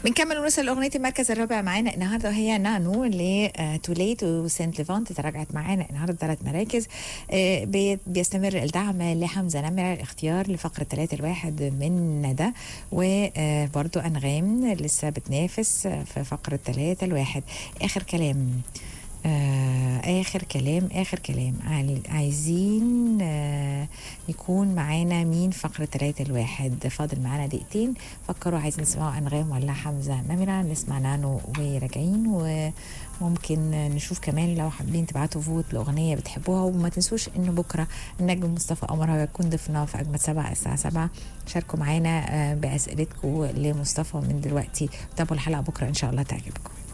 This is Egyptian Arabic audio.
بنكمل ونوصل لاغنيه المركز الرابع معانا النهارده وهي نانو اللي توليت وسانت ليفانت تراجعت معانا النهارده ثلاث مراكز آه، بي- بيستمر الدعم لحمزه نمره الاختيار لفقره ثلاثة الواحد من ندى وبرضو انغام لسه بتنافس في فقره ثلاثة الواحد اخر كلام آه اخر كلام اخر كلام عاي- عايزين آه يكون معانا مين فقرة ثلاثة الواحد فاضل معانا دقيقتين فكروا عايزين نسمعوا انغام ولا حمزة نمرة نسمع نانو وراجعين وممكن نشوف كمان لو حابين تبعتوا فوت لاغنية بتحبوها وما تنسوش انه بكرة النجم مصطفى قمر هيكون ضيفنا في اجمد سبعة الساعة سبعة شاركوا معانا آه باسئلتكم لمصطفى من دلوقتي تابعوا الحلقة بكرة ان شاء الله تعجبكم